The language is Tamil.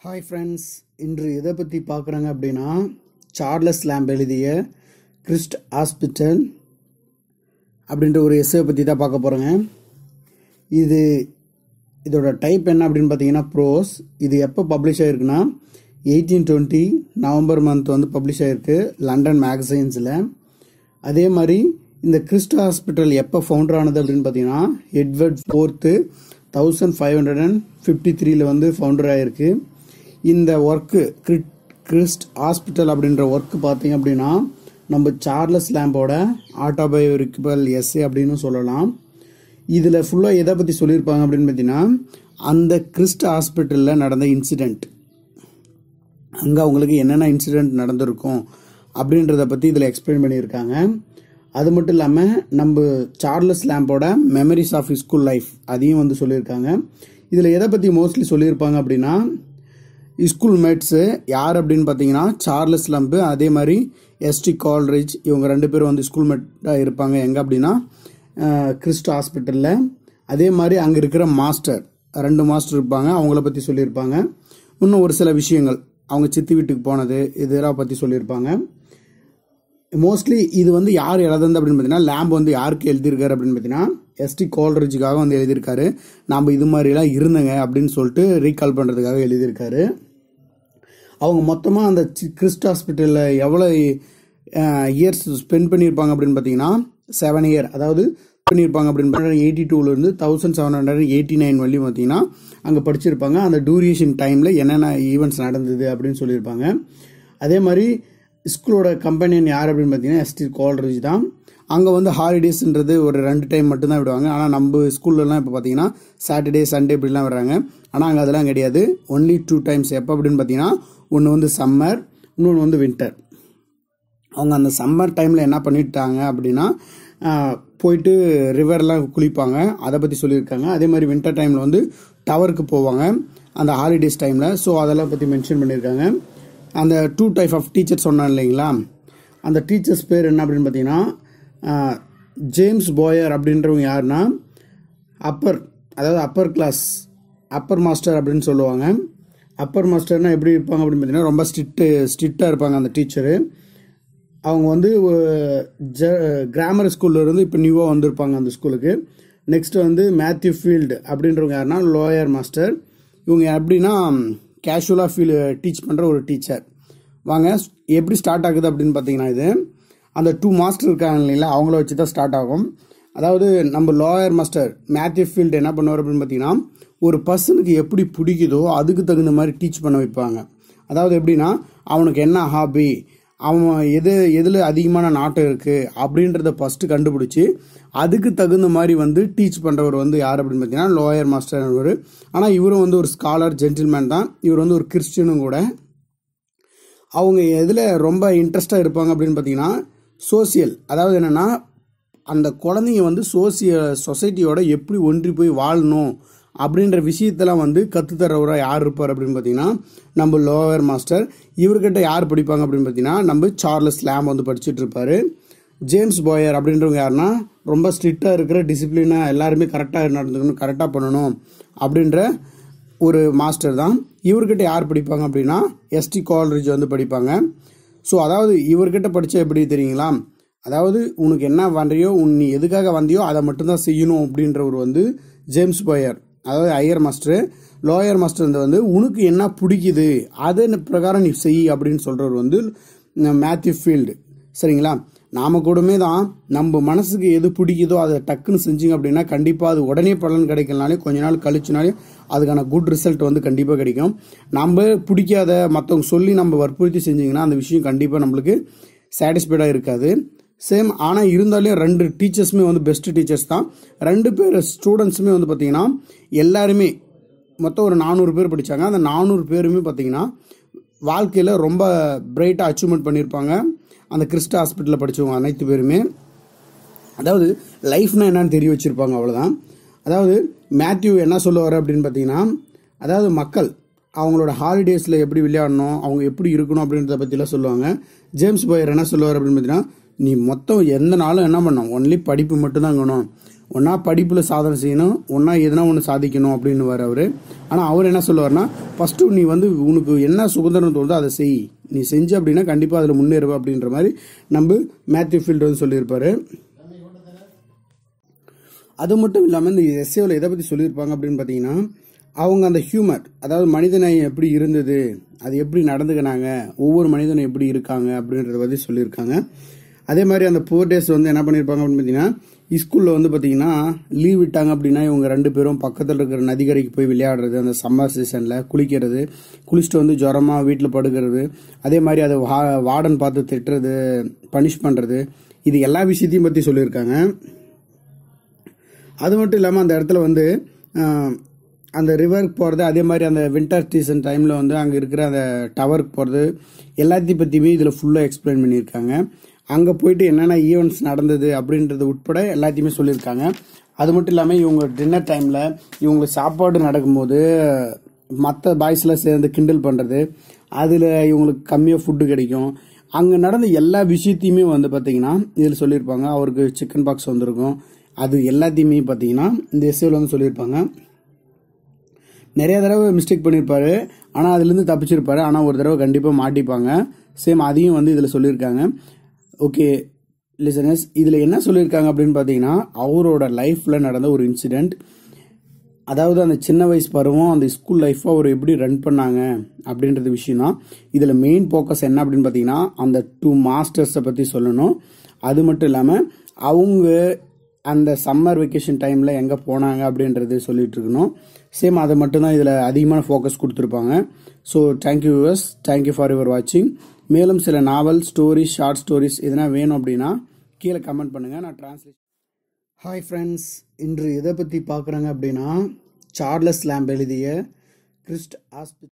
ஹாய் ஃப்ரெண்ட்ஸ் இன்று எதை பற்றி பார்க்குறாங்க அப்படின்னா சார்லஸ் லேம்ப் எழுதிய கிறிஸ்ட் ஹாஸ்பிட்டல் அப்படின்ற ஒரு எஸ்ஸை பற்றி தான் பார்க்க போகிறோங்க இது இதோட டைப் என்ன அப்படின்னு பார்த்தீங்கன்னா ப்ரோஸ் இது எப்போ பப்ளிஷ் ஆகிருக்குன்னா எயிட்டீன் டுவெண்ட்டி நவம்பர் மந்த் வந்து பப்ளிஷ் ஆகிருக்கு லண்டன் மேகசைன்ஸில் அதே மாதிரி இந்த கிறிஸ்ட் ஹாஸ்பிட்டல் எப்போ ஃபவுண்டர் ஆனது அப்படின்னு பார்த்தீங்கன்னா Edward fourth thousand five hundred and fifty த்ரீல வந்து ஃபவுண்டர் ஆகிருக்கு இந்த ஒர்க்கு கிறிஸ்ட் ஹாஸ்பிட்டல் அப்படின்ற ஒர்க்கு பார்த்தீங்க அப்படின்னா நம்ம சார்லஸ் லேம்போட ஆட்டோபயோரிக்கல் எஸ்ஏ அப்படின்னு சொல்லலாம் இதில் ஃபுல்லாக எதை பற்றி சொல்லியிருப்பாங்க அப்படின்னு பார்த்தீங்கன்னா அந்த கிறிஸ்ட் ஹாஸ்பிட்டலில் நடந்த இன்சிடெண்ட் அங்கே அவங்களுக்கு என்னென்ன இன்சிடெண்ட் நடந்திருக்கும் அப்படின்றத பற்றி இதில் எக்ஸ்பிளைன் பண்ணியிருக்காங்க அது மட்டும் இல்லாமல் நம்ம சார்லஸ் லேம்போட மெமரிஸ் ஆஃப் ஸ்கூல் லைஃப் அதையும் வந்து சொல்லியிருக்காங்க இதில் எதை பற்றி மோஸ்ட்லி சொல்லியிருப்பாங்க அப்படின்னா ஸ்கூல் மேட்ஸு யார் அப்படின்னு பார்த்தீங்கன்னா சார்லஸ் லம்பு அதே மாதிரி எஸ்டி கால்ரிஜ் இவங்க ரெண்டு பேரும் வந்து ஸ்கூல் மேட்டாக இருப்பாங்க எங்கே அப்படின்னா கிறிஸ்ட் ஹாஸ்பிட்டலில் அதே மாதிரி அங்கே இருக்கிற மாஸ்டர் ரெண்டு மாஸ்டர் இருப்பாங்க அவங்கள பற்றி சொல்லியிருப்பாங்க இன்னும் ஒரு சில விஷயங்கள் அவங்க சித்தி வீட்டுக்கு போனது இதெல்லாம் பற்றி சொல்லியிருப்பாங்க மோஸ்ட்லி இது வந்து யார் எழுதுந்து அப்படின்னு பார்த்தீங்கன்னா லேம்ப் வந்து யாருக்கு எழுதியிருக்காரு அப்படின்னு பார்த்தீங்கன்னா எஸ்டி கோல்ரிஜுக்காக வந்து எழுதியிருக்காரு நாம் இது மாதிரிலாம் இருந்தங்க அப்படின்னு சொல்லிட்டு ரீகால் பண்ணுறதுக்காக எழுதியிருக்காரு அவங்க மொத்தமாக அந்த கிறிஸ்ட் ஹாஸ்பிட்டலில் எவ்வளோ இயர்ஸ் ஸ்பெண்ட் பண்ணியிருப்பாங்க அப்படின்னு பார்த்தீங்கன்னா செவன் இயர் அதாவது பண்ணியிருப்பாங்க அப்படின்னு பார்த்தீங்கன்னா எயிட்டி டூலேருந்து thousand seven hundred eighty nine வரையும் பார்த்தீங்கன்னா அங்கே படிச்சிருப்பாங்க அந்த டூரியேஷன் டைமில் என்னென்ன ஈவெண்ட்ஸ் நடந்தது அப்படின்னு சொல்லியிருப்பாங்க அதே மாதிரி ஸ்கூலோட கம்பெனியன் யார் அப்படின்னு பார்த்தீங்கன்னா எஸ்டி கால்ரேஜ் தான் அங்கே வந்து ஹாலிடேஸ்ன்றது ஒரு ரெண்டு டைம் மட்டும்தான் விடுவாங்க ஆனால் நம்ம ஸ்கூல்லலாம் இப்போ பார்த்தீங்கன்னா சாட்டர்டே சண்டே இப்படிலாம் வர்றாங்க ஆனால் அங்கே அதெல்லாம் கிடையாது ஒன்லி டூ டைம்ஸ் எப்போ அப்படின்னு பார்த்தீங்கன்னா ஒன்று வந்து சம்மர் இன்னொன்று வந்து வின்டர் அவங்க அந்த சம்மர் டைமில் என்ன பண்ணிட்டாங்க அப்படின்னா போயிட்டு ரிவர்லாம் குளிப்பாங்க அதை பற்றி சொல்லியிருக்காங்க அதே மாதிரி வின்டர் டைமில் வந்து டவருக்கு போவாங்க அந்த ஹாலிடேஸ் டைமில் ஸோ அதெல்லாம் பற்றி மென்ஷன் பண்ணியிருக்காங்க அந்த டூ டைப் ஆஃப் டீச்சர் சொன்னேன் இல்லைங்களா அந்த டீச்சர்ஸ் பேர் என்ன அப்படின்னு பார்த்தீங்கன்னா ஜேம்ஸ் போயர் அப்படின்றவங்க யாருன்னா அப்பர் அதாவது அப்பர் கிளாஸ் அப்பர் மாஸ்டர் அப்படின்னு சொல்லுவாங்க அப்பர் மாஸ்டர்னா எப்படி இருப்பாங்க அப்படின்னு பார்த்தீங்கன்னா ரொம்ப ஸ்ட்ரிக்ட்டு ஸ்ட்ரிக்டாக இருப்பாங்க அந்த டீச்சரு அவங்க வந்து ஜ கிராமர் ஸ்கூல்லேருந்து இப்போ நியூவாக வந்திருப்பாங்க அந்த ஸ்கூலுக்கு நெக்ஸ்ட் வந்து மேத்யூ ஃபீல்டு அப்படின்றவங்க யாருன்னா லோயர் மாஸ்டர் இவங்க எப்படின்னா கேஷுவலாக ஃபீல் டீச் பண்ணுற ஒரு டீச்சர் வாங்க எப்படி ஸ்டார்ட் ஆகுது அப்படின்னு பார்த்தீங்கன்னா இது அந்த டூ மாஸ்டர் இருக்காங்க இல்லைங்களா அவங்கள வச்சு தான் ஸ்டார்ட் ஆகும் அதாவது நம்ம லாயர் மாஸ்டர் மேத்யூ ஃபீல்டு என்ன பண்ணுவார் அப்படின்னு பார்த்தீங்கன்னா ஒரு பர்சனுக்கு எப்படி பிடிக்குதோ அதுக்கு தகுந்த மாதிரி டீச் பண்ண வைப்பாங்க அதாவது எப்படின்னா அவனுக்கு என்ன ஹாபி அவன் எது எதில் அதிகமான நாட்டம் இருக்குது அப்படின்றத ஃபஸ்ட்டு கண்டுபிடிச்சி அதுக்கு தகுந்த மாதிரி வந்து டீச் பண்ணுறவர் வந்து யார் அப்படின்னு பார்த்தீங்கன்னா லோயர் மாஸ்டர் ஒரு ஆனால் இவரும் வந்து ஒரு ஸ்காலர் ஜென்டில்மேன் தான் இவர் வந்து ஒரு கிறிஸ்டியனும் கூட அவங்க எதில் ரொம்ப இன்ட்ரெஸ்டாக இருப்பாங்க அப்படின்னு பார்த்தீங்கன்னா சோசியல் அதாவது என்னென்னா அந்த குழந்தைங்க வந்து சோசிய சொசைட்டியோட எப்படி ஒன்றி போய் வாழணும் அப்படின்ற விஷயத்தெல்லாம் வந்து கற்றுத்தரவராக யார் இருப்பார் அப்படின்னு பார்த்தீங்கன்னா நம்ம லோவர் மாஸ்டர் இவர்கிட்ட யார் படிப்பாங்க அப்படின்னு பார்த்தீங்கன்னா நம்ம சார்லஸ் லேம் வந்து படிச்சுட்டு இருப்பாரு ஜேம்ஸ் போயர் அப்படின்றவங்க யாருன்னா ரொம்ப ஸ்ட்ரிக்டாக இருக்கிற டிசிப்ளினாக எல்லாருமே கரெக்டாக நடந்துக்கணும் கரெக்டாக பண்ணணும் அப்படின்ற ஒரு மாஸ்டர் தான் இவர்கிட்ட யார் படிப்பாங்க அப்படின்னா எஸ்டி கால்ரிஜ் வந்து படிப்பாங்க ஸோ அதாவது இவர்கிட்ட படித்தா எப்படி தெரியுங்களா அதாவது உனக்கு என்ன பண்ணுறியோ உன் நீ எதுக்காக வந்தியோ அதை மட்டும்தான் செய்யணும் அப்படின்றவர் வந்து ஜேம்ஸ் போயர் அதாவது ஹையர் மாஸ்டர் லோயர் மாஸ்டர் வந்து உனக்கு என்ன பிடிக்குது அதன் பிரகாரம் நீ செய் அப்படின்னு சொல்கிறவர் வந்து மேத்யூ ஃபீல்டு சரிங்களா நாம கூடமே தான் நம்ம மனசுக்கு எது பிடிக்குதோ அதை டக்குன்னு செஞ்சீங்க அப்படின்னா கண்டிப்பாக அது உடனே பலன் கிடைக்கலனாலே கொஞ்ச நாள் கழிச்சுனாலே அதுக்கான குட் ரிசல்ட் வந்து கண்டிப்பாக கிடைக்கும் நம்ம பிடிக்காத மற்றவங்க சொல்லி நம்ம வற்புறுத்தி செஞ்சீங்கன்னா அந்த விஷயம் கண்டிப்பாக நம்மளுக்கு சாட்டிஸ்ஃபைடாக இருக்காது சேம் ஆனால் இருந்தாலும் ரெண்டு டீச்சர்ஸுமே வந்து பெஸ்ட் டீச்சர்ஸ் தான் ரெண்டு பேர் ஸ்டூடெண்ட்ஸுமே வந்து பார்த்தீங்கன்னா எல்லாருமே மொத்தம் ஒரு நானூறு பேர் படித்தாங்க அந்த நானூறு பேருமே பார்த்தீங்கன்னா வாழ்க்கையில் ரொம்ப பிரைட்டாக அச்சீவ்மெண்ட் பண்ணியிருப்பாங்க அந்த கிறிஸ்ட ஹாஸ்பிட்டலில் படித்தவங்க அனைத்து பேருமே அதாவது லைஃப்னா என்னன்னு தெரிய வச்சுருப்பாங்க அவ்வளோதான் அதாவது மேத்யூ என்ன சொல்லுவார் அப்படின்னு பார்த்தீங்கன்னா அதாவது மக்கள் அவங்களோட ஹாலிடேஸில் எப்படி விளையாடணும் அவங்க எப்படி இருக்கணும் அப்படின்றத பற்றிலாம் சொல்லுவாங்க ஜேம்ஸ் போயர் என்ன சொல்லுவார் அப்படின்னு பார்த்தீங்கன்னா நீ மொத்தம் எந்த நாளும் என்ன பண்ணும் ஒன்லி படிப்பு மட்டும்தான் இருக்கணும் ஒன்றா படிப்பில் சாதனை செய்யணும் ஒன்றா எதனா ஒன்று சாதிக்கணும் அப்படின்னு வர அவர் ஆனால் அவர் என்ன சொல்லுவார்னா ஃபஸ்ட்டு நீ வந்து உனக்கு என்ன சுதந்திரம் தோணுதோ அதை செய் நீ செஞ்ச அப்படின்னா கண்டிப்பாக அதில் முன்னேறுவ அப்படின்ற மாதிரி நம்ம மேத்யூ ஃபீல்டு வந்து சொல்லியிருப்பாரு அது மட்டும் இல்லாமல் இந்த எஸ்ஏவில் எதை பற்றி சொல்லியிருப்பாங்க அப்படின்னு பார்த்தீங்கன்னா அவங்க அந்த ஹியூமர் அதாவது மனிதனை எப்படி இருந்தது அது எப்படி நடந்துக்கினாங்க ஒவ்வொரு மனிதனும் எப்படி இருக்காங்க அப்படின்றத பற்றி சொல்லியிருக்காங்க அதே மாதிரி அந்த போர் டேஸ் வந்து என்ன பண்ணியிருப்பாங்க அப்படின்னு பார்த்தீங்கன்னா ஸ்கூலில் வந்து பார்த்தீங்கன்னா லீவ் விட்டாங்க அப்படின்னா இவங்க ரெண்டு பேரும் பக்கத்தில் இருக்கிற நதிக்கரைக்கு போய் விளையாடுறது அந்த சம்மர் சீசனில் குளிக்கிறது குளிச்சுட்டு வந்து ஜுரமாக வீட்டில் படுக்கிறது அதே மாதிரி அதை வா வார்டன் பார்த்து திட்டுறது பனிஷ் பண்ணுறது இது எல்லா விஷயத்தையும் பற்றி சொல்லியிருக்காங்க அது மட்டும் இல்லாமல் அந்த இடத்துல வந்து ஆஹ், அந்த ரிவருக்கு போகிறது அதே மாதிரி அந்த வின்டர் சீசன் டைமில் வந்து அங்கே இருக்கிற அந்த டவருக்கு போகிறது எல்லாத்தையும் பற்றியுமே இதில் ஃபுல்லாக எக்ஸ்பிளைன் பண்ணியிருக்காங்க அங்கே போயிட்டு என்னென்ன ஈவெண்ட்ஸ் நடந்தது அப்படின்றது உட்பட எல்லாத்தையுமே சொல்லியிருக்காங்க அது மட்டும் இல்லாமல் இவங்க டின்னர் டைமில் இவங்களுக்கு சாப்பாடு நடக்கும்போது மற்ற பாய்ஸ்லாம் சேர்ந்து கிண்டல் பண்ணுறது அதில் இவங்களுக்கு கம்மியாக ஃபுட்டு கிடைக்கும் அங்கே நடந்த எல்லா விஷயத்தையுமே வந்து பார்த்தீங்கன்னா இதில் சொல்லியிருப்பாங்க அவருக்கு சிக்கன் பாக்ஸ் வந்திருக்கும் அது எல்லாத்தையுமே பார்த்தீங்கன்னா இந்த எஸ்ஏவில் வந்து சொல்லியிருப்பாங்க நிறைய தடவை மிஸ்டேக் பண்ணியிருப்பாரு ஆனால் அதுலேருந்து தப்பிச்சிருப்பாரு ஆனால் ஒரு தடவை கண்டிப்பாக மாட்டிப்பாங்க சேம் அதையும் வந்து இதில் சொல்லியிருக்காங்க ஓகே லிசனஸ் இதில் என்ன சொல்லியிருக்காங்க அப்படின்னு பார்த்தீங்கன்னா அவரோட லைஃப்பில் நடந்த ஒரு இன்சிடெண்ட் அதாவது அந்த சின்ன வயசு பருவம் அந்த ஸ்கூல் லைஃப்பை அவர் எப்படி ரன் பண்ணாங்க அப்படின்றது விஷயம் தான் இதில் மெயின் ஃபோக்கஸ் என்ன அப்படின்னு பார்த்தீங்கன்னா அந்த டூ மாஸ்டர்ஸை பற்றி சொல்லணும் அது மட்டும் இல்லாமல் அவங்க அந்த சம்மர் வெக்கேஷன் டைமில் எங்கே போனாங்க அப்படின்றது சொல்லிட்டு இருக்கணும் சேம் அதை மட்டும்தான் இதில் அதிகமான ஃபோக்கஸ் கொடுத்துருப்பாங்க so thank you yours thank you for your வாட்சிங் மேலும் சில நாவல் ஸ்டோரிஸ் ஷார்ட் ஸ்டோரிஸ் எதனா வேணும் அப்படின்னா கீழே கமெண்ட் பண்ணுங்கள் நான் டிரான்ஸ்லேட் ஹாய் ஃப்ரெண்ட்ஸ் இன்று எதை பற்றி பார்க்குறாங்க அப்படின்னா சார்லஸ் லேம்ப் எழுதிய கிறிஸ்ட் ஆஸ்பி